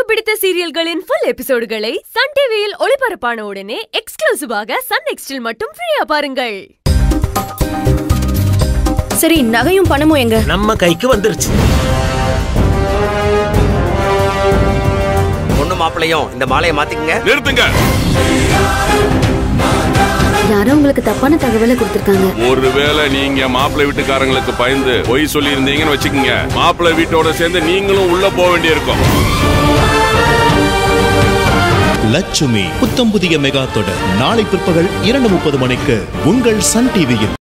பிடித்த சீரியல்களின் full எபிசோடுகளை Sun டிவியில் ஒளிபரப்பான உடனே எக்ஸ்க்ளூசிவாக சன் நெக்ஸ்டில் மட்டும் ஃப்ரீயா பாருங்கள் சரி நகையும் பணமும் எங்க நம்ம கைக்கு வந்துருச்சு பொண்ணு மாப்பிள்ளையும் இந்த மாலையை மாத்திக்கங்க நிறுத்துங்க யாரோ உங்களுக்கு தப்பான தகவலை கொடுத்திருக்காங்க ஒருவேளை நீங்க மாப்பிள்ளை வீட்டுக்காரங்களுக்கு பயந்து பொய் சொல்லி இருந்தீங்கன்னு வச்சுக்கோங்க மாப்பிள்ளை வீட்டோட சேர்ந்து நீங்களும் உள்ள போக வேண்டியிருக்கும் லட்சுமி புத்தம் புதிய மெகா தொடர் நாளை பிற்பகல் இரண்டு முப்பது மணிக்கு உங்கள் சன் டிவியில்